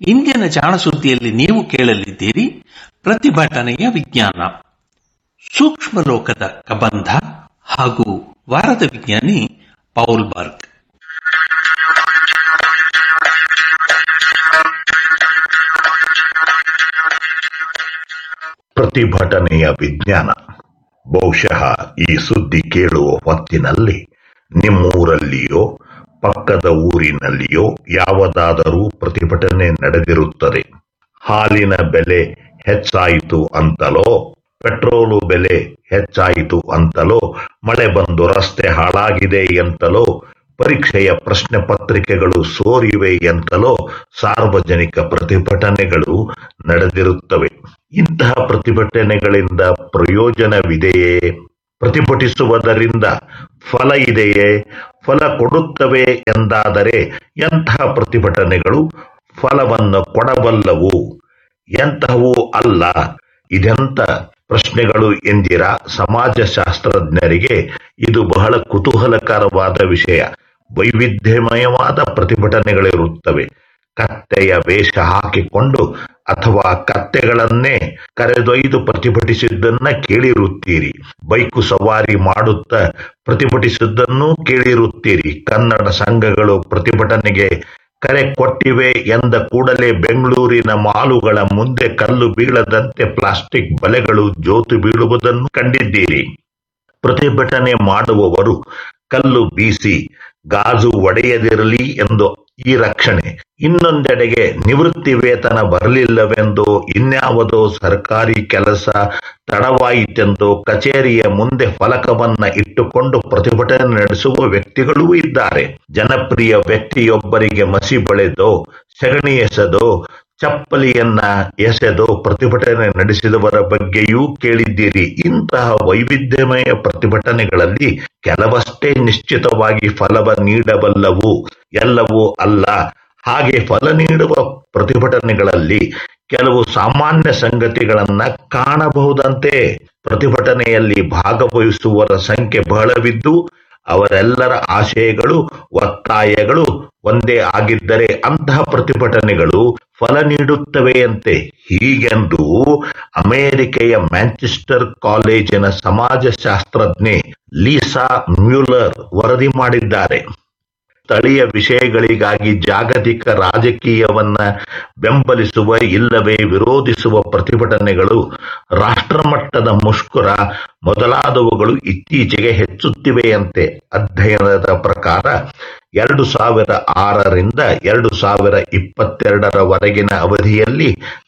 ಇಂದಿನ ಜಾಣಸುದ್ದಿಯಲ್ಲಿ ನೀವು ಕೇಳಲಿದ್ದೀರಿ ಪ್ರತಿಭಟನೆಯ ವಿಜ್ಞಾನ ಸೂಕ್ಷ್ಮ ಲೋಕದ ಕಬಂಧ ಹಾಗೂ ವಾರದ ವಿಜ್ಞಾನಿ ಪೌಲ್ ಬರ್ಗ್ ಪ್ರತಿಭಟನೆಯ ವಿಜ್ಞಾನ ಬಹುಶಃ ಈ ಸುದ್ದಿ ಕೇಳುವ ಹೊತ್ತಿನಲ್ಲಿ ನಿಮ್ಮೂರಲ್ಲಿಯೋ ಪಕ್ಕದ ಊರಿನಲ್ಲಿಯೋ ಯಾವುದಾದರೂ ಪ್ರತಿಭಟನೆ ನಡೆದಿರುತ್ತದೆ ಹಾಲಿನ ಬೆಲೆ ಹೆಚ್ಚಾಯಿತು ಅಂತಲೋ ಪೆಟ್ರೋಲು ಬೆಲೆ ಹೆಚ್ಚಾಯಿತು ಅಂತಲೋ ಮಳೆ ಬಂದು ರಸ್ತೆ ಹಾಳಾಗಿದೆ ಎಂತಲೋ ಪರೀಕ್ಷೆಯ ಪ್ರಶ್ನೆ ಪತ್ರಿಕೆಗಳು ಸೋರಿವೆ ಎಂತಲೋ ಸಾರ್ವಜನಿಕ ಪ್ರತಿಭಟನೆಗಳು ನಡೆದಿರುತ್ತವೆ ಇಂತಹ ಪ್ರತಿಭಟನೆಗಳಿಂದ ಪ್ರಯೋಜನವಿದೆಯೇ ಪ್ರತಿಭಟಿಸುವುದರಿಂದ ಫಲ ಇದೆಯೇ ಫಲ ಕೊಡುತ್ತವೆ ಎಂದಾದರೆ ಎಂತಹ ಪ್ರತಿಭಟನೆಗಳು ಫಲವನ್ನು ಕೊಡಬಲ್ಲವು ಎಂತಹವೂ ಅಲ್ಲ ಇದೆಂತ ಪ್ರಶ್ನೆಗಳು ಎಂದಿರ ಸಮಾಜಶಾಸ್ತ್ರಜ್ಞರಿಗೆ ಇದು ಬಹಳ ಕುತೂಹಲಕರವಾದ ವಿಷಯ ವೈವಿಧ್ಯಮಯವಾದ ಪ್ರತಿಭಟನೆಗಳಿರುತ್ತವೆ ಕತ್ತೆಯ ವೇಷ ಹಾಕಿಕೊಂಡು ಅಥವಾ ಕತ್ತೆಗಳನ್ನೇ ಕರೆದೊಯ್ದು ಪ್ರತಿಭಟಿಸಿದ್ದನ್ನ ಕೇಳಿರುತ್ತೀರಿ ಬೈಕು ಸವಾರಿ ಮಾಡುತ್ತಾ ಪ್ರತಿಭಟಿಸಿದ್ದನ್ನೂ ಕೇಳಿರುತ್ತೀರಿ ಕನ್ನಡ ಸಂಘಗಳು ಪ್ರತಿಭಟನೆಗೆ ಕರೆ ಕೊಟ್ಟಿವೆ ಎಂದ ಕೂಡಲೇ ಬೆಂಗಳೂರಿನ ಮಾಲುಗಳ ಮುಂದೆ ಕಲ್ಲು ಬೀಳದಂತೆ ಪ್ಲಾಸ್ಟಿಕ್ ಬಲೆಗಳು ಜೋತು ಬೀಳುವುದನ್ನು ಕಂಡಿದ್ದೀರಿ ಪ್ರತಿಭಟನೆ ಮಾಡುವವರು ಕಲ್ಲು ಬೀಸಿ ಗಾಜು ಒಡೆಯದಿರಲಿ ಎಂದು ಈ ರಕ್ಷಣೆ ಇನ್ನೊಂದೆಡೆಗೆ ನಿವೃತ್ತಿ ವೇತನ ಬರಲಿಲ್ಲವೆಂದೋ ಇನ್ಯಾವುದೋ ಸರ್ಕಾರಿ ಕೆಲಸ ತಡವಾಯಿತೆಂದೋ ಕಚೇರಿಯ ಮುಂದೆ ಫಲಕವನ್ನ ಇಟ್ಟುಕೊಂಡು ಪ್ರತಿಭಟನೆ ನಡೆಸುವ ವ್ಯಕ್ತಿಗಳೂ ಇದ್ದಾರೆ ಜನಪ್ರಿಯ ವ್ಯಕ್ತಿಯೊಬ್ಬರಿಗೆ ಮಸಿ ಬಳೆದೋ ಸಗಣಿ ಎಸೆದೋ ಚಪ್ಪಲಿಯನ್ನ ಎಸೆದು ಪ್ರತಿಭಟನೆ ನಡೆಸಿದವರ ಬಗ್ಗೆಯೂ ಕೇಳಿದ್ದೀರಿ ಇಂತಹ ವೈವಿಧ್ಯಮಯ ಪ್ರತಿಭಟನೆಗಳಲ್ಲಿ ಕೆಲವಷ್ಟೇ ನಿಶ್ಚಿತವಾಗಿ ಫಲವ ನೀಡಬಲ್ಲವು ಎಲ್ಲವೂ ಅಲ್ಲ ಹಾಗೆ ಫಲ ನೀಡುವ ಪ್ರತಿಭಟನೆಗಳಲ್ಲಿ ಕೆಲವು ಸಾಮಾನ್ಯ ಸಂಗತಿಗಳನ್ನ ಕಾಣಬಹುದಂತೆ ಪ್ರತಿಭಟನೆಯಲ್ಲಿ ಭಾಗವಹಿಸುವವರ ಸಂಖ್ಯೆ ಬಹಳವಿದ್ದು ಅವರೆಲ್ಲರ ಆಶಯಗಳು ಒತ್ತಾಯಗಳು ಒಂದೇ ಆಗಿದ್ದರೆ ಅಂತಹ ಪ್ರತಿಭಟನೆಗಳು ಫಲ ನೀಡುತ್ತವೆಯಂತೆ ಹೀಗೆಂದು ಅಮೆರಿಕೆಯ ಮ್ಯಾಂಚೆಸ್ಟರ್ ಕಾಲೇಜಿನ ಸಮಾಜಶಾಸ್ತ್ರಜ್ಞೆ ಲೀಸಾ ಮ್ಯೂಲರ್ ವರದಿ ಮಾಡಿದ್ದಾರೆ ಸ್ಥಳೀಯ ವಿಷಯಗಳಿಗಾಗಿ ಜಾಗತಿಕ ರಾಜಕೀಯವನ್ನ ಬೆಂಬಲಿಸುವ ಇಲ್ಲವೇ ವಿರೋಧಿಸುವ ಪ್ರತಿಭಟನೆಗಳು ರಾಷ್ಟ್ರಮಟ್ಟದ ಮುಷ್ಕರ ಮೊದಲಾದವುಗಳು ಇತ್ತೀಚೆಗೆ ಹೆಚ್ಚುತ್ತಿವೆಯಂತೆ ಅಧ್ಯಯನದ ಪ್ರಕಾರ ಎರಡು ಸಾವಿರ ಆರರಿಂದ ಎರಡು ಸಾವಿರ ಇಪ್ಪತ್ತೆರಡರವರೆಗಿನ ಅವಧಿಯಲ್ಲಿ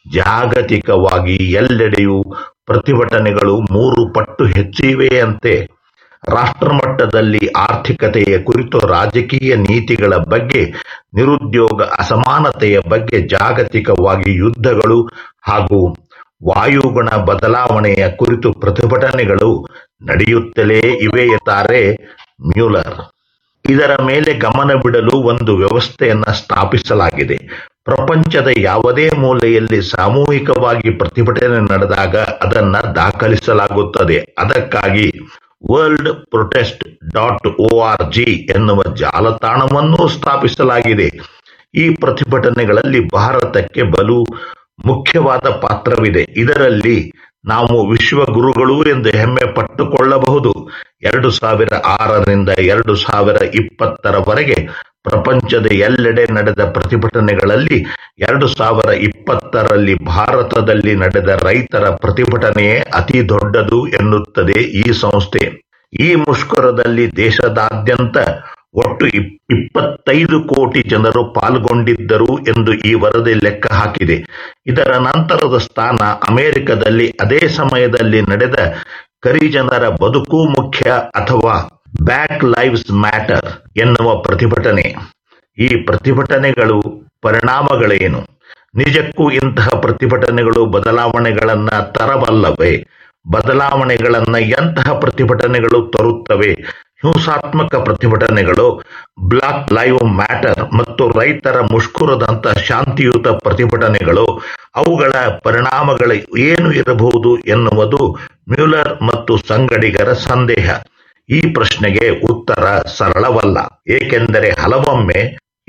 ಜಾಗತಿಕವಾಗಿ ಎಲ್ಲೆಡೆಯೂ ಪ್ರತಿಭಟನೆಗಳು ಮೂರು ಪಟ್ಟು ಹೆಚ್ಚಿವೆಯಂತೆ ರಾಷ್ಟ್ರಮಟ್ಟದಲ್ಲಿ ಆರ್ಥಿಕತೆಯ ಕುರಿತು ರಾಜಕೀಯ ನೀತಿಗಳ ಬಗ್ಗೆ ನಿರುದ್ಯೋಗ ಅಸಮಾನತೆಯ ಬಗ್ಗೆ ಜಾಗತಿಕವಾಗಿ ಯುದ್ಧಗಳು ಹಾಗೂ ವಾಯುಗುಣ ಬದಲಾವಣೆಯ ಕುರಿತು ಪ್ರತಿಭಟನೆಗಳು ನಡೆಯುತ್ತಲೇ ಇವೆ ಎತ್ತಾರೆ ಮ್ಯೂಲರ್ ಇದರ ಮೇಲೆ ಗಮನ ಬಿಡಲು ಒಂದು ವ್ಯವಸ್ಥೆಯನ್ನ ಸ್ಥಾಪಿಸಲಾಗಿದೆ ಪ್ರಪಂಚದ ಯಾವುದೇ ಮೂಲೆಯಲ್ಲಿ ಸಾಮೂಹಿಕವಾಗಿ ಪ್ರತಿಭಟನೆ ನಡೆದಾಗ ಅದನ್ನ ದಾಖಲಿಸಲಾಗುತ್ತದೆ ಅದಕ್ಕಾಗಿ world protest dot O R G ಎನ್ನುವ ಜಾಲತಾಣವನ್ನೂ ಸ್ಥಾಪಿಸಲಾಗಿದೆ ಈ ಪ್ರತಿಭಟನೆಗಳಲ್ಲಿ ಭಾರತಕ್ಕೆ ಬಲು ಮುಖ್ಯವಾದ ಪಾತ್ರವಿದೆ ಇದರಲ್ಲಿ ನಾವು ವಿಶ್ವ ಗುರುಗಳು ಎಂದು ಹೆಮ್ಮೆ ಪಟ್ಟುಕೊಳ್ಳಬಹುದು ಎರಡು ಸಾವಿರ ಆರರಿಂದ ಎರಡು ಸಾವಿರ ಇಪ್ಪತ್ತರವರೆಗೆ ಪ್ರಪಂಚದ ಎಲ್ಲೆಡೆ ನಡೆದ ಪ್ರತಿಭಟನೆಗಳಲ್ಲಿ ಎರಡು ಸಾವಿರ ಇಪ್ಪತ್ತರಲ್ಲಿ ಭಾರತದಲ್ಲಿ ನಡೆದ ರೈತರ ಪ್ರತಿಭಟನೆಯೇ ಅತಿ ದೊಡ್ಡದು ಎನ್ನುತ್ತದೆ ಈ ಸಂಸ್ಥೆ ಈ ಮುಷ್ಕರದಲ್ಲಿ ದೇಶದಾದ್ಯಂತ ಒಟ್ಟು ಇಪ್ಪತ್ತೈದು ಕೋಟಿ ಜನರು ಪಾಲ್ಗೊಂಡಿದ್ದರು ಎಂದು ಈ ವರದಿ ಲೆಕ್ಕ ಹಾಕಿದೆ ಇದರ ನಂತರದ ಸ್ಥಾನ ಅಮೆರಿಕದಲ್ಲಿ ಅದೇ ಸಮಯದಲ್ಲಿ ನಡೆದ ಕರಿಜನರ ಬದುಕು ಮುಖ್ಯ ಅಥವಾ ಬ್ಯಾಕ್ ಲೈವ್ಸ್ ಮ್ಯಾಟರ್ ಎನ್ನುವ ಪ್ರತಿಭಟನೆ ಈ ಪ್ರತಿಭಟನೆಗಳು ಪರಿಣಾಮಗಳೇನು ನಿಜಕ್ಕೂ ಇಂತಹ ಪ್ರತಿಭಟನೆಗಳು ಬದಲಾವಣೆಗಳನ್ನ ತರಬಲ್ಲವೇ ಬದಲಾವಣೆಗಳನ್ನ ಎಂತಹ ಪ್ರತಿಭಟನೆಗಳು ತರುತ್ತವೆ ಹಿಂಸಾತ್ಮಕ ಪ್ರತಿಭಟನೆಗಳು ಬ್ಲಾಕ್ ಲೈವ್ ಮ್ಯಾಟರ್ ಮತ್ತು ರೈತರ ಮುಷ್ಕರದಂತ ಶಾಂತಿಯುತ ಪ್ರತಿಭಟನೆಗಳು ಅವುಗಳ ಪರಿಣಾಮಗಳು ಏನು ಇರಬಹುದು ಎನ್ನುವುದು ಮ್ಯೂಲರ್ ಮತ್ತು ಸಂಗಡಿಗರ ಸಂದೇಹ ಈ ಪ್ರಶ್ನೆಗೆ ಉತ್ತರ ಸರಳವಲ್ಲ ಏಕೆಂದರೆ ಹಲವೊಮ್ಮೆ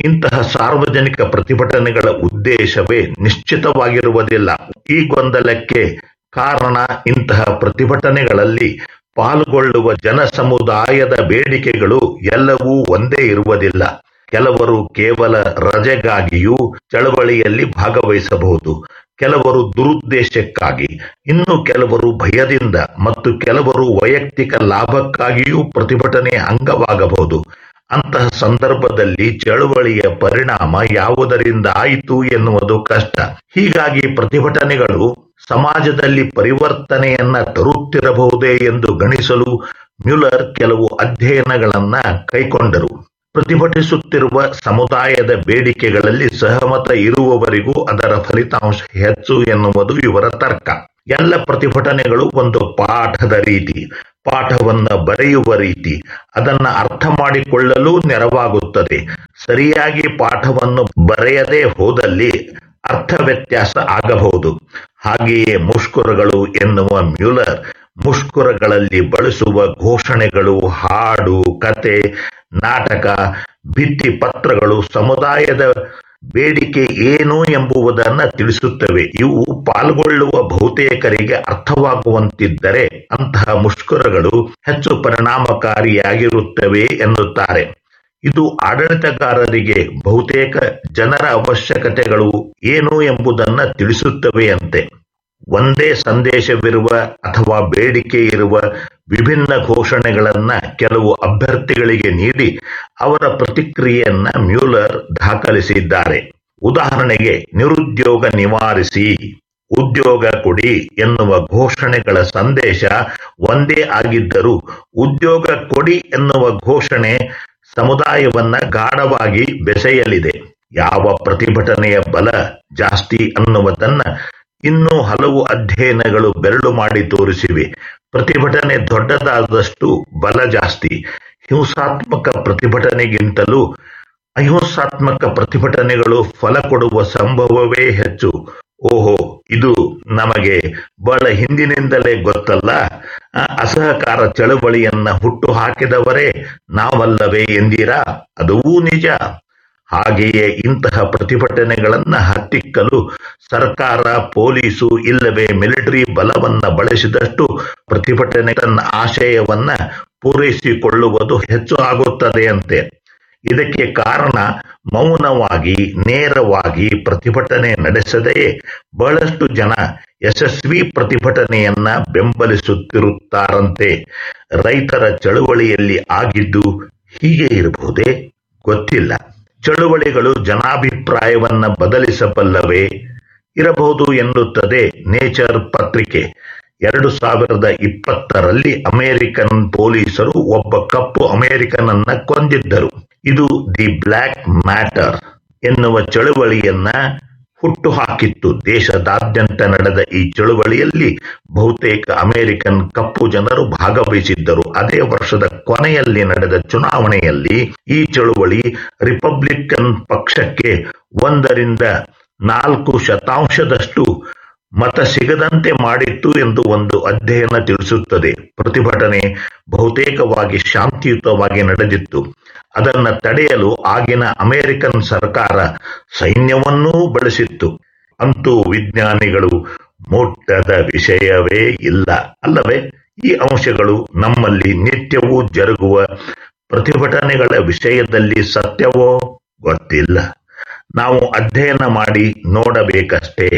ಇಂತಹ ಸಾರ್ವಜನಿಕ ಪ್ರತಿಭಟನೆಗಳ ಉದ್ದೇಶವೇ ನಿಶ್ಚಿತವಾಗಿರುವುದಿಲ್ಲ ಈ ಗೊಂದಲಕ್ಕೆ ಕಾರಣ ಇಂತಹ ಪ್ರತಿಭಟನೆಗಳಲ್ಲಿ ಪಾಲ್ಗೊಳ್ಳುವ ಜನಸಮುದಾಯದ ಬೇಡಿಕೆಗಳು ಎಲ್ಲವೂ ಒಂದೇ ಇರುವುದಿಲ್ಲ ಕೆಲವರು ಕೇವಲ ರಜೆಗಾಗಿಯೂ ಚಳವಳಿಯಲ್ಲಿ ಭಾಗವಹಿಸಬಹುದು ಕೆಲವರು ದುರುದ್ದೇಶಕ್ಕಾಗಿ ಇನ್ನು ಕೆಲವರು ಭಯದಿಂದ ಮತ್ತು ಕೆಲವರು ವೈಯಕ್ತಿಕ ಲಾಭಕ್ಕಾಗಿಯೂ ಪ್ರತಿಭಟನೆ ಅಂಗವಾಗಬಹುದು ಅಂತಹ ಸಂದರ್ಭದಲ್ಲಿ ಚಳುವಳಿಯ ಪರಿಣಾಮ ಯಾವುದರಿಂದ ಆಯಿತು ಎನ್ನುವುದು ಕಷ್ಟ ಹೀಗಾಗಿ ಪ್ರತಿಭಟನೆಗಳು ಸಮಾಜದಲ್ಲಿ ಪರಿವರ್ತನೆಯನ್ನ ತರುತ್ತಿರಬಹುದೇ ಎಂದು ಗಣಿಸಲು ಮ್ಯುಲರ್ ಕೆಲವು ಅಧ್ಯಯನಗಳನ್ನ ಕೈಕೊಂಡರು ಪ್ರತಿಭಟಿಸುತ್ತಿರುವ ಸಮುದಾಯದ ಬೇಡಿಕೆಗಳಲ್ಲಿ ಸಹಮತ ಇರುವವರಿಗೂ ಅದರ ಫಲಿತಾಂಶ ಹೆಚ್ಚು ಎನ್ನುವುದು ಇವರ ತರ್ಕ ಎಲ್ಲ ಪ್ರತಿಭಟನೆಗಳು ಒಂದು ಪಾಠದ ರೀತಿ ಪಾಠವನ್ನ ಬರೆಯುವ ರೀತಿ ಅದನ್ನ ಅರ್ಥ ಮಾಡಿಕೊಳ್ಳಲು ನೆರವಾಗುತ್ತದೆ ಸರಿಯಾಗಿ ಪಾಠವನ್ನು ಬರೆಯದೇ ಹೋದಲ್ಲಿ ಅರ್ಥ ವ್ಯತ್ಯಾಸ ಆಗಬಹುದು ಹಾಗೆಯೇ ಮುಷ್ಕರಗಳು ಎನ್ನುವ ಮ್ಯುಲರ್ ಮುಷ್ಕರಗಳಲ್ಲಿ ಬಳಸುವ ಘೋಷಣೆಗಳು ಹಾಡು ಕತೆ ನಾಟಕ ಭಿತ್ತಿ ಪತ್ರಗಳು ಸಮುದಾಯದ ಬೇಡಿಕೆ ಏನು ಎಂಬುವುದನ್ನ ತಿಳಿಸುತ್ತವೆ ಇವು ಪಾಲ್ಗೊಳ್ಳುವ ಬಹುತೇಕರಿಗೆ ಅರ್ಥವಾಗುವಂತಿದ್ದರೆ ಅಂತಹ ಮುಷ್ಕರಗಳು ಹೆಚ್ಚು ಪರಿಣಾಮಕಾರಿಯಾಗಿರುತ್ತವೆ ಎನ್ನುತ್ತಾರೆ ಇದು ಆಡಳಿತಗಾರರಿಗೆ ಬಹುತೇಕ ಜನರ ಅವಶ್ಯಕತೆಗಳು ಏನು ಎಂಬುದನ್ನ ತಿಳಿಸುತ್ತವೆಯಂತೆ ಒಂದೇ ಸಂದೇಶವಿರುವ ಅಥವಾ ಬೇಡಿಕೆ ಇರುವ ವಿಭಿನ್ನ ಘೋಷಣೆಗಳನ್ನ ಕೆಲವು ಅಭ್ಯರ್ಥಿಗಳಿಗೆ ನೀಡಿ ಅವರ ಪ್ರತಿಕ್ರಿಯೆಯನ್ನ ಮ್ಯೂಲರ್ ದಾಖಲಿಸಿದ್ದಾರೆ ಉದಾಹರಣೆಗೆ ನಿರುದ್ಯೋಗ ನಿವಾರಿಸಿ ಉದ್ಯೋಗ ಕೊಡಿ ಎನ್ನುವ ಘೋಷಣೆಗಳ ಸಂದೇಶ ಒಂದೇ ಆಗಿದ್ದರೂ ಉದ್ಯೋಗ ಕೊಡಿ ಎನ್ನುವ ಘೋಷಣೆ ಸಮುದಾಯವನ್ನ ಗಾಢವಾಗಿ ಬೆಸೆಯಲಿದೆ ಯಾವ ಪ್ರತಿಭಟನೆಯ ಬಲ ಜಾಸ್ತಿ ಅನ್ನುವುದನ್ನ ಇನ್ನೂ ಹಲವು ಅಧ್ಯಯನಗಳು ಬೆರಳು ಮಾಡಿ ತೋರಿಸಿವೆ ಪ್ರತಿಭಟನೆ ದೊಡ್ಡದಾದಷ್ಟು ಬಲ ಜಾಸ್ತಿ ಹಿಂಸಾತ್ಮಕ ಪ್ರತಿಭಟನೆಗಿಂತಲೂ ಅಹಿಂಸಾತ್ಮಕ ಪ್ರತಿಭಟನೆಗಳು ಫಲ ಕೊಡುವ ಸಂಭವವೇ ಹೆಚ್ಚು ಓಹೋ ಇದು ನಮಗೆ ಬಹಳ ಹಿಂದಿನಿಂದಲೇ ಗೊತ್ತಲ್ಲ ಆ, ಅಸಹಕಾರ ಚಳವಳಿಯನ್ನ ಹುಟ್ಟು ಹಾಕಿದವರೇ ನಾವಲ್ಲವೇ ಎಂದೀರಾ ಅದೂ ನಿಜ ಹಾಗೆಯೇ ಇಂತಹ ಪ್ರತಿಭಟನೆಗಳನ್ನ ಹತ್ತಿಕ್ಕಲು ಸರ್ಕಾರ ಪೊಲೀಸು ಇಲ್ಲವೇ ಮಿಲಿಟರಿ ಬಲವನ್ನ ಬಳಸಿದಷ್ಟು ಪ್ರತಿಭಟನೆ ತನ್ನ ಆಶಯವನ್ನ ಪೂರೈಸಿಕೊಳ್ಳುವುದು ಹೆಚ್ಚು ಆಗುತ್ತದೆಯಂತೆ ಇದಕ್ಕೆ ಕಾರಣ ಮೌನವಾಗಿ ನೇರವಾಗಿ ಪ್ರತಿಭಟನೆ ನಡೆಸದೆಯೇ ಬಹಳಷ್ಟು ಜನ ಯಶಸ್ವಿ ಪ್ರತಿಭಟನೆಯನ್ನ ಬೆಂಬಲಿಸುತ್ತಿರುತ್ತಾರಂತೆ ರೈತರ ಚಳುವಳಿಯಲ್ಲಿ ಆಗಿದ್ದು ಹೀಗೆ ಇರಬಹುದೇ ಗೊತ್ತಿಲ್ಲ ಚಳುವಳಿಗಳು ಜನಾಭಿಪ್ರಾಯವನ್ನ ಬದಲಿಸಬಲ್ಲವೇ ಇರಬಹುದು ಎನ್ನುತ್ತದೆ ನೇಚರ್ ಪತ್ರಿಕೆ ಎರಡು ಸಾವಿರದ ಇಪ್ಪತ್ತರಲ್ಲಿ ಅಮೆರಿಕನ್ ಪೊಲೀಸರು ಒಬ್ಬ ಕಪ್ಪು ಅಮೆರಿಕನನ್ನ ಕೊಂದಿದ್ದರು ಇದು ದಿ ಬ್ಲ್ಯಾಕ್ ಮ್ಯಾಟರ್ ಎನ್ನುವ ಚಳುವಳಿಯನ್ನ ಹುಟ್ಟು ಹಾಕಿತ್ತು ದೇಶದಾದ್ಯಂತ ನಡೆದ ಈ ಚಳುವಳಿಯಲ್ಲಿ ಬಹುತೇಕ ಅಮೆರಿಕನ್ ಕಪ್ಪು ಜನರು ಭಾಗವಹಿಸಿದ್ದರು ಅದೇ ವರ್ಷದ ಕೊನೆಯಲ್ಲಿ ನಡೆದ ಚುನಾವಣೆಯಲ್ಲಿ ಈ ಚಳುವಳಿ ರಿಪಬ್ಲಿಕನ್ ಪಕ್ಷಕ್ಕೆ ಒಂದರಿಂದ ನಾಲ್ಕು ಶತಾಂಶದಷ್ಟು ಮತ ಸಿಗದಂತೆ ಮಾಡಿತ್ತು ಎಂದು ಒಂದು ಅಧ್ಯಯನ ತಿಳಿಸುತ್ತದೆ ಪ್ರತಿಭಟನೆ ಬಹುತೇಕವಾಗಿ ಶಾಂತಿಯುತವಾಗಿ ನಡೆದಿತ್ತು ಅದನ್ನ ತಡೆಯಲು ಆಗಿನ ಅಮೆರಿಕನ್ ಸರ್ಕಾರ ಸೈನ್ಯವನ್ನೂ ಬಳಸಿತ್ತು ಅಂತೂ ವಿಜ್ಞಾನಿಗಳು ಮುಟ್ಟದ ವಿಷಯವೇ ಇಲ್ಲ ಅಲ್ಲವೇ ಈ ಅಂಶಗಳು ನಮ್ಮಲ್ಲಿ ನಿತ್ಯವೂ ಜರುಗುವ ಪ್ರತಿಭಟನೆಗಳ ವಿಷಯದಲ್ಲಿ ಸತ್ಯವೋ ಗೊತ್ತಿಲ್ಲ ನಾವು ಅಧ್ಯಯನ ಮಾಡಿ ನೋಡಬೇಕಷ್ಟೇ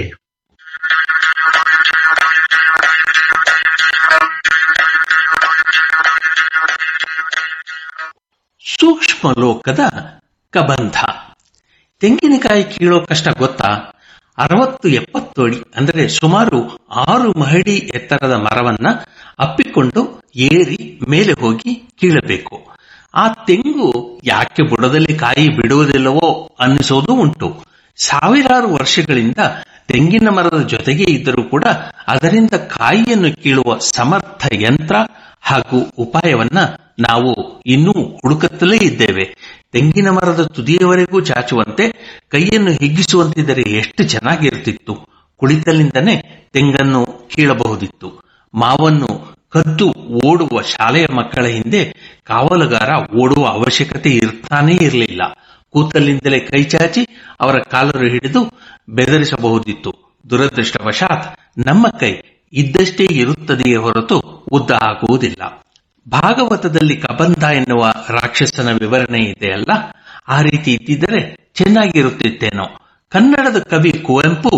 ಸೂಕ್ಷ್ಮ ಲೋಕದ ಕಬಂಧ ತೆಂಗಿನಕಾಯಿ ಕೀಳೋ ಕಷ್ಟ ಗೊತ್ತಾ ಅರವತ್ತು ಎಪ್ಪತ್ತು ಅಡಿ ಅಂದರೆ ಸುಮಾರು ಆರು ಮಹಡಿ ಎತ್ತರದ ಮರವನ್ನ ಅಪ್ಪಿಕೊಂಡು ಏರಿ ಮೇಲೆ ಹೋಗಿ ಕೀಳಬೇಕು ಆ ತೆಂಗು ಯಾಕೆ ಬುಡದಲ್ಲಿ ಕಾಯಿ ಬಿಡುವುದಿಲ್ಲವೋ ಅನ್ನಿಸೋದು ಉಂಟು ಸಾವಿರಾರು ವರ್ಷಗಳಿಂದ ತೆಂಗಿನ ಮರದ ಜೊತೆಗೆ ಇದ್ದರೂ ಕೂಡ ಅದರಿಂದ ಕಾಯಿಯನ್ನು ಕೀಳುವ ಸಮರ್ಥ ಯಂತ್ರ ಹಾಗೂ ಉಪಾಯವನ್ನ ನಾವು ಇನ್ನೂ ಹುಡುಕುತ್ತಲೇ ಇದ್ದೇವೆ ತೆಂಗಿನ ಮರದ ತುದಿಯವರೆಗೂ ಚಾಚುವಂತೆ ಕೈಯನ್ನು ಹಿಗ್ಗಿಸುವಂತಿದ್ದರೆ ಎಷ್ಟು ಚೆನ್ನಾಗಿರ್ತಿತ್ತು ಕುಳಿತಲ್ಲಿಂದನೇ ತೆಂಗನ್ನು ಕೀಳಬಹುದಿತ್ತು ಮಾವನ್ನು ಕದ್ದು ಓಡುವ ಶಾಲೆಯ ಮಕ್ಕಳ ಹಿಂದೆ ಕಾವಲುಗಾರ ಓಡುವ ಅವಶ್ಯಕತೆ ಇರ್ತಾನೇ ಇರಲಿಲ್ಲ ಕೂತಲ್ಲಿಂದಲೇ ಕೈಚಾಚಿ ಅವರ ಕಾಲರು ಹಿಡಿದು ಬೆದರಿಸಬಹುದಿತ್ತು ದುರದೃಷ್ಟವಶಾತ್ ನಮ್ಮ ಕೈ ಇದ್ದಷ್ಟೇ ಇರುತ್ತದೆಯೇ ಹೊರತು ಉದ್ದ ಆಗುವುದಿಲ್ಲ ಭಾಗವತದಲ್ಲಿ ಕಬಂಧ ಎನ್ನುವ ರಾಕ್ಷಸನ ವಿವರಣೆ ಇದೆಯಲ್ಲ ಆ ರೀತಿ ಇದ್ದಿದ್ದರೆ ಚೆನ್ನಾಗಿರುತ್ತಿತ್ತೇನೋ ಕನ್ನಡದ ಕವಿ ಕುವೆಂಪು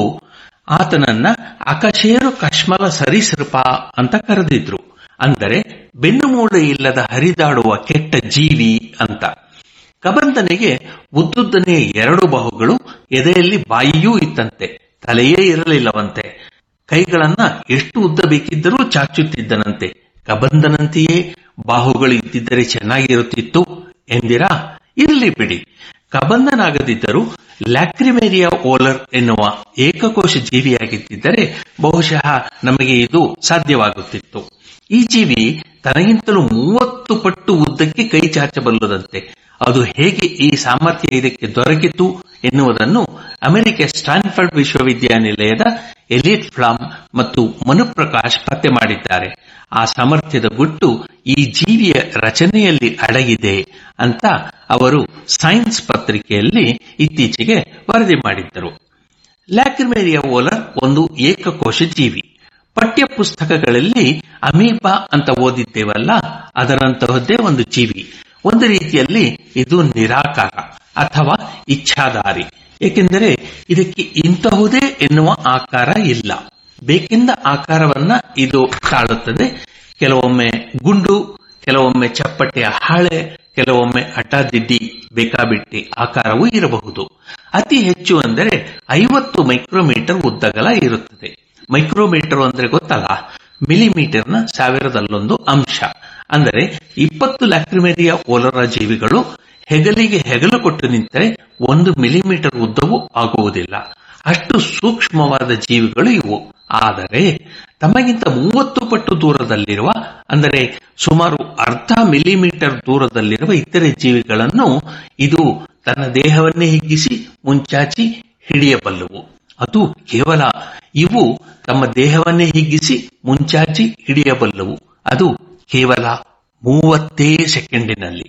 ಆತನನ್ನ ಅಕಶೇರು ಕಶ್ಮಲ ಸರಿಸೃಪ ಅಂತ ಕರೆದಿದ್ರು ಅಂದರೆ ಬೆನ್ನುಮೂಳೆ ಇಲ್ಲದ ಹರಿದಾಡುವ ಕೆಟ್ಟ ಜೀವಿ ಅಂತ ಕಬಂಧನಿಗೆ ಉದ್ದುದ್ದನೆ ಎರಡು ಬಾಹುಗಳು ಎದೆಯಲ್ಲಿ ಬಾಯಿಯೂ ಇತ್ತಂತೆ ತಲೆಯೇ ಇರಲಿಲ್ಲವಂತೆ ಕೈಗಳನ್ನ ಎಷ್ಟು ಉದ್ದ ಬೇಕಿದ್ದರೂ ಚಾಚುತ್ತಿದ್ದನಂತೆ ಕಬಂಧನಂತೆಯೇ ಬಾಹುಗಳು ಇದ್ದಿದ್ದರೆ ಚೆನ್ನಾಗಿರುತ್ತಿತ್ತು ಎಂದಿರಾ ಇರಲಿ ಬಿಡಿ ಕಬಂಧನಾಗದಿದ್ದರೂ ಲ್ಯಾಕ್ರಿಮೇರಿಯಾ ಓಲರ್ ಎನ್ನುವ ಏಕಕೋಶ ಜೀವಿಯಾಗಿದ್ದರೆ ಬಹುಶಃ ನಮಗೆ ಇದು ಸಾಧ್ಯವಾಗುತ್ತಿತ್ತು ಈ ಜೀವಿ ತನಗಿಂತಲೂ ಮೂವತ್ತು ಪಟ್ಟು ಉದ್ದಕ್ಕೆ ಕೈ ಚಾಚಬಲ್ಲದಂತೆ ಅದು ಹೇಗೆ ಈ ಸಾಮರ್ಥ್ಯ ಇದಕ್ಕೆ ದೊರಕಿತು ಎನ್ನುವುದನ್ನು ಅಮೆರಿಕ ಸ್ಟಾನ್ಫರ್ಡ್ ವಿಶ್ವವಿದ್ಯಾನಿಲಯದ ಎಲಿಯಟ್ ಫ್ಲಾಮ್ ಮತ್ತು ಮನುಪ್ರಕಾಶ್ ಪತ್ತೆ ಮಾಡಿದ್ದಾರೆ ಆ ಸಾಮರ್ಥ್ಯದ ಗುಟ್ಟು ಈ ಜೀವಿಯ ರಚನೆಯಲ್ಲಿ ಅಡಗಿದೆ ಅಂತ ಅವರು ಸೈನ್ಸ್ ಪತ್ರಿಕೆಯಲ್ಲಿ ಇತ್ತೀಚೆಗೆ ವರದಿ ಮಾಡಿದ್ದರು ಲ್ಯಾಕ್ರಿಮೇರಿಯಾ ಓಲರ್ ಒಂದು ಏಕಕೋಶ ಜೀವಿ ಪಠ್ಯ ಪುಸ್ತಕಗಳಲ್ಲಿ ಅಮೀಬಾ ಅಂತ ಓದಿದ್ದೇವಲ್ಲ ಅದರಂತಹದ್ದೇ ಒಂದು ಜೀವಿ ಒಂದು ರೀತಿಯಲ್ಲಿ ಇದು ನಿರಾಕಾರ ಅಥವಾ ಇಚ್ಛಾಧಾರಿ ಏಕೆಂದರೆ ಇದಕ್ಕೆ ಇಂತಹುದೇ ಎನ್ನುವ ಆಕಾರ ಇಲ್ಲ ಬೇಕೆಂದ ಆಕಾರವನ್ನ ಇದು ತಾಳುತ್ತದೆ ಕೆಲವೊಮ್ಮೆ ಗುಂಡು ಕೆಲವೊಮ್ಮೆ ಚಪ್ಪಟೆಯ ಹಾಳೆ ಕೆಲವೊಮ್ಮೆ ಅಡ್ಡಾದಿಡ್ಡಿ ಬೇಕಾಬಿಟ್ಟಿ ಆಕಾರವೂ ಇರಬಹುದು ಅತಿ ಹೆಚ್ಚು ಅಂದರೆ ಐವತ್ತು ಮೈಕ್ರೋಮೀಟರ್ ಉದ್ದಗಲ ಇರುತ್ತದೆ ಮೈಕ್ರೋಮೀಟರ್ ಅಂದ್ರೆ ಗೊತ್ತಲ್ಲ ಮಿಲಿಮೀಟರ್ನ ಸಾವಿರದಲ್ಲೊಂದು ಅಂಶ ಅಂದರೆ ಇಪ್ಪತ್ತು ಲ್ಯಾಕ್ರಿಮೇರಿಯಾ ಓಲರ ಜೀವಿಗಳು ಹೆಗಲಿಗೆ ಹೆಗಲು ಕೊಟ್ಟು ನಿಂತರೆ ಒಂದು ಮಿಲಿಮೀಟರ್ ಉದ್ದವೂ ಆಗುವುದಿಲ್ಲ ಅಷ್ಟು ಸೂಕ್ಷ್ಮವಾದ ಜೀವಿಗಳು ಇವು ಆದರೆ ತಮಗಿಂತ ಮೂವತ್ತು ಪಟ್ಟು ದೂರದಲ್ಲಿರುವ ಅಂದರೆ ಸುಮಾರು ಅರ್ಧ ಮಿಲಿಮೀಟರ್ ದೂರದಲ್ಲಿರುವ ಇತರೆ ಜೀವಿಗಳನ್ನು ಇದು ತನ್ನ ದೇಹವನ್ನೇ ಹಿಗ್ಗಿಸಿ ಮುಂಚಾಚಿ ಹಿಡಿಯಬಲ್ಲವು ಅದು ಕೇವಲ ಇವು ತಮ್ಮ ದೇಹವನ್ನೇ ಹಿಗ್ಗಿಸಿ ಮುಂಚಾಚಿ ಹಿಡಿಯಬಲ್ಲವು ಅದು ಕೇವಲ ಮೂವತ್ತೇ ಸೆಕೆಂಡಿನಲ್ಲಿ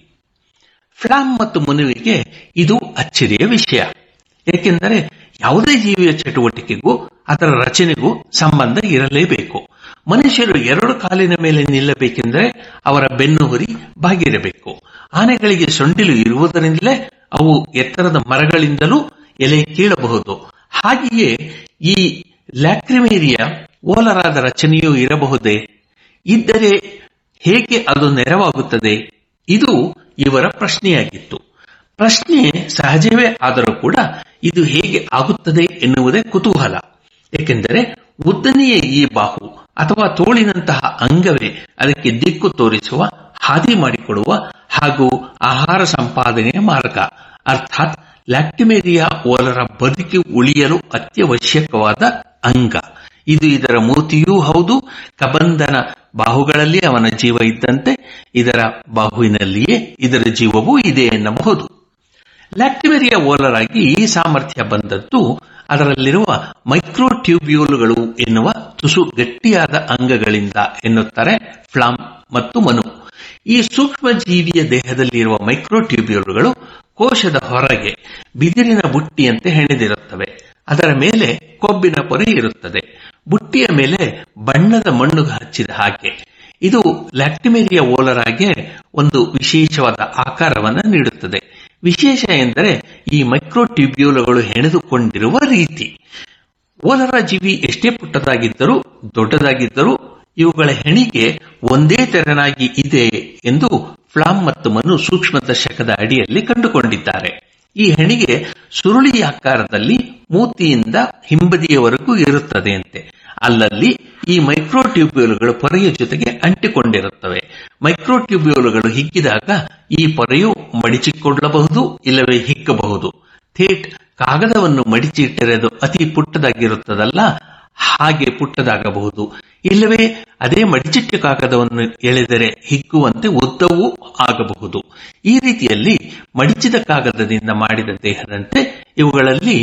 ಫ್ಲಾಮ್ ಮತ್ತು ಮುನುವಿಗೆ ಇದು ಅಚ್ಚರಿಯ ವಿಷಯ ಏಕೆಂದರೆ ಯಾವುದೇ ಜೀವಿಯ ಚಟುವಟಿಕೆಗೂ ಅದರ ರಚನೆಗೂ ಸಂಬಂಧ ಇರಲೇಬೇಕು ಮನುಷ್ಯರು ಎರಡು ಕಾಲಿನ ಮೇಲೆ ನಿಲ್ಲಬೇಕೆಂದರೆ ಅವರ ಬೆನ್ನು ಹುರಿ ಬಾಗಿರಬೇಕು ಆನೆಗಳಿಗೆ ಸೊಂಡಿಲು ಇರುವುದರಿಂದಲೇ ಅವು ಎತ್ತರದ ಮರಗಳಿಂದಲೂ ಎಲೆ ಕೀಳಬಹುದು ಹಾಗೆಯೇ ಈ ಲ್ಯಾಕ್ರಿಮೇರಿಯಾ ಓಲರಾದ ರಚನೆಯೂ ಇರಬಹುದೇ ಇದ್ದರೆ ಹೇಗೆ ಅದು ನೆರವಾಗುತ್ತದೆ ಇದು ಇವರ ಪ್ರಶ್ನೆಯಾಗಿತ್ತು ಪ್ರಶ್ನೆ ಸಹಜವೇ ಆದರೂ ಕೂಡ ಇದು ಹೇಗೆ ಆಗುತ್ತದೆ ಎನ್ನುವುದೇ ಕುತೂಹಲ ಏಕೆಂದರೆ ಉದ್ದನೆಯ ಈ ಬಾಹು ಅಥವಾ ತೋಳಿನಂತಹ ಅಂಗವೇ ಅದಕ್ಕೆ ದಿಕ್ಕು ತೋರಿಸುವ ಹಾದಿ ಮಾಡಿಕೊಡುವ ಹಾಗೂ ಆಹಾರ ಸಂಪಾದನೆಯ ಮಾರ್ಗ ಅರ್ಥಾತ್ ಲ್ಯಾಕ್ಟಿಮೇರಿಯಾ ಓಲರ ಬದುಕಿ ಉಳಿಯಲು ಅತ್ಯವಶ್ಯಕವಾದ ಅಂಗ ಇದು ಇದರ ಮೂತಿಯೂ ಹೌದು ಕಬಂಧನ ಬಾಹುಗಳಲ್ಲಿ ಅವನ ಜೀವ ಇದ್ದಂತೆ ಇದರ ಬಾಹುವಿನಲ್ಲಿಯೇ ಇದರ ಜೀವವೂ ಇದೆ ಎನ್ನಬಹುದು ಲ್ಯಾಕ್ಟಿಮೇರಿಯಾ ಓಲರಾಗಿ ಈ ಸಾಮರ್ಥ್ಯ ಬಂದದ್ದು ಅದರಲ್ಲಿರುವ ಮೈಕ್ರೋಟ್ಯೂಬ್ಯೂಲ್ಗಳು ಎನ್ನುವ ತುಸು ಗಟ್ಟಿಯಾದ ಅಂಗಗಳಿಂದ ಎನ್ನುತ್ತಾರೆ ಫ್ಲಾಮ್ ಮತ್ತು ಮನು ಈ ಸೂಕ್ಷ್ಮ ಜೀವಿಯ ದೇಹದಲ್ಲಿರುವ ಮೈಕ್ರೋಟ್ಯೂಬ್ಯೂಲ್ಗಳು ಕೋಶದ ಹೊರಗೆ ಬಿದಿರಿನ ಬುಟ್ಟಿಯಂತೆ ಹೆಣೆದಿರುತ್ತವೆ ಅದರ ಮೇಲೆ ಕೊಬ್ಬಿನ ಪೊರೆ ಇರುತ್ತದೆ ಬುಟ್ಟಿಯ ಮೇಲೆ ಬಣ್ಣದ ಮಣ್ಣು ಹಚ್ಚಿದ ಹಾಗೆ ಇದು ಲ್ಯಾಕ್ಟಿಮೇರಿಯಾ ಓಲರಾಗೆ ಒಂದು ವಿಶೇಷವಾದ ಆಕಾರವನ್ನು ನೀಡುತ್ತದೆ ವಿಶೇಷ ಎಂದರೆ ಈ ಮೈಕ್ರೋಟ್ಯೂಬ್ಯೂಲ್ಗಳು ಹೆಣೆದುಕೊಂಡಿರುವ ರೀತಿ ಓಲರ ಜೀವಿ ಎಷ್ಟೇ ಪುಟ್ಟದಾಗಿದ್ದರೂ ದೊಡ್ಡದಾಗಿದ್ದರೂ ಇವುಗಳ ಹೆಣಿಗೆ ಒಂದೇ ತೆರನಾಗಿ ಇದೆ ಎಂದು ಫ್ಲಾಮ್ ಮತ್ತು ಮನು ಸೂಕ್ಷ್ಮದರ್ಶಕದ ಅಡಿಯಲ್ಲಿ ಕಂಡುಕೊಂಡಿದ್ದಾರೆ ಈ ಹೆಣಿಗೆ ಸುರುಳಿ ಆಕಾರದಲ್ಲಿ ಮೂತಿಯಿಂದ ಹಿಂಬದಿಯವರೆಗೂ ಇರುತ್ತದೆಯಂತೆ ಅಲ್ಲಲ್ಲಿ ಈ ಮೈಕ್ರೋಟ್ಯೂಬ್ಯೂಲ್ಗಳು ಪೊರೆಯ ಜೊತೆಗೆ ಅಂಟಿಕೊಂಡಿರುತ್ತವೆ ಮೈಕ್ರೋಟ್ಯೂಬ್ಯೂಲ್ಗಳು ಹಿಗ್ಗಿದಾಗ ಈ ಪೊರೆಯು ಮಡಿಚಿಕೊಳ್ಳಬಹುದು ಇಲ್ಲವೇ ಹಿಕ್ಕಬಹುದು ಥೇಟ್ ಕಾಗದವನ್ನು ಮಡಿಚಿ ಇಟ್ಟರೆ ಅದು ಅತಿ ಪುಟ್ಟದಾಗಿರುತ್ತದಲ್ಲ ಹಾಗೆ ಪುಟ್ಟದಾಗಬಹುದು ಇಲ್ಲವೇ ಅದೇ ಮಡಿಚಿಟ್ಟ ಕಾಗದವನ್ನು ಎಳೆದರೆ ಹಿಗ್ಗುವಂತೆ ಉದ್ದವೂ ಆಗಬಹುದು ಈ ರೀತಿಯಲ್ಲಿ ಮಡಿಚಿದ ಕಾಗದದಿಂದ ಮಾಡಿದ ದೇಹದಂತೆ ಇವುಗಳಲ್ಲಿ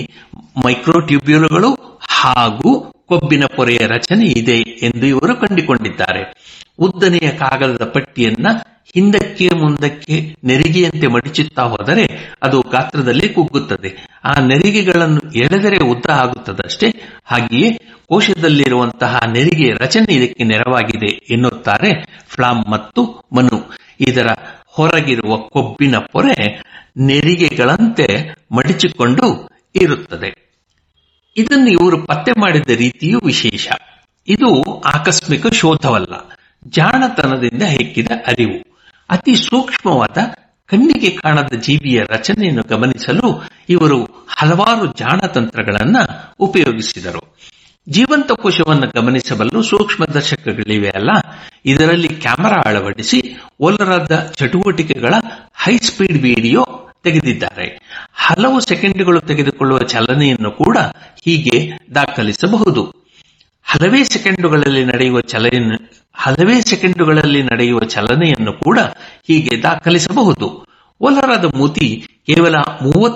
ಮೈಕ್ರೋಟ್ಯೂಬ್ಯೂಲ್ಗಳು ಹಾಗೂ ಕೊಬ್ಬಿನ ಪೊರೆಯ ರಚನೆ ಇದೆ ಎಂದು ಇವರು ಕಂಡುಕೊಂಡಿದ್ದಾರೆ ಉದ್ದನೆಯ ಕಾಗದದ ಪಟ್ಟಿಯನ್ನ ಹಿಂದಕ್ಕೆ ಮುಂದಕ್ಕೆ ನೆರಿಗೆಯಂತೆ ಮಡಿಚುತ್ತಾ ಹೋದರೆ ಅದು ಗಾತ್ರದಲ್ಲಿ ಕುಗ್ಗುತ್ತದೆ ಆ ನೆರಿಗೆಗಳನ್ನು ಎಳೆದರೆ ಉದ್ದ ಆಗುತ್ತದಷ್ಟೇ ಹಾಗೆಯೇ ಕೋಶದಲ್ಲಿರುವಂತಹ ನೆರಿಗೆ ರಚನೆ ಇದಕ್ಕೆ ನೆರವಾಗಿದೆ ಎನ್ನುತ್ತಾರೆ ಫ್ಲಾಮ್ ಮತ್ತು ಮನು ಇದರ ಹೊರಗಿರುವ ಕೊಬ್ಬಿನ ಪೊರೆ ನೆರಿಗೆಗಳಂತೆ ಮಡಿಚಿಕೊಂಡು ಇರುತ್ತದೆ ಇದನ್ನು ಇವರು ಪತ್ತೆ ಮಾಡಿದ ರೀತಿಯೂ ವಿಶೇಷ ಇದು ಆಕಸ್ಮಿಕ ಶೋಧವಲ್ಲ ಜಾಣತನದಿಂದ ಹೆಕ್ಕಿದ ಅರಿವು ಅತಿ ಸೂಕ್ಷ್ಮವಾದ ಕಣ್ಣಿಗೆ ಕಾಣದ ಜೀವಿಯ ರಚನೆಯನ್ನು ಗಮನಿಸಲು ಇವರು ಹಲವಾರು ಜಾಣತಂತ್ರಗಳನ್ನ ಉಪಯೋಗಿಸಿದರು ಜೀವಂತ ಕೋಶವನ್ನು ಗಮನಿಸಬಲ್ಲ ಸೂಕ್ಷ್ಮದರ್ಶಕಗಳಿವೆ ಅಲ್ಲ ಇದರಲ್ಲಿ ಕ್ಯಾಮೆರಾ ಅಳವಡಿಸಿ ಒಲರಾದ ಚಟುವಟಿಕೆಗಳ ಹೈ ಸ್ಪೀಡ್ ವಿಡಿಯೋ ತೆಗೆದಿದ್ದಾರೆ ಹಲವು ಸೆಕೆಂಡ್ಗಳು ತೆಗೆದುಕೊಳ್ಳುವ ಚಲನೆಯನ್ನು ಕೂಡ ಹೀಗೆ ದಾಖಲಿಸಬಹುದು ಹಲವೇ ಸೆಕೆಂಡುಗಳಲ್ಲಿ ನಡೆಯುವ ಚಲನೆ ಹಲವೇ ಸೆಕೆಂಡುಗಳಲ್ಲಿ ನಡೆಯುವ ಚಲನೆಯನ್ನು ಕೂಡ ಹೀಗೆ ದಾಖಲಿಸಬಹುದು ಒಲರಾದ ಮೂತಿ ಕೇವಲ ಮೂವತ್ತು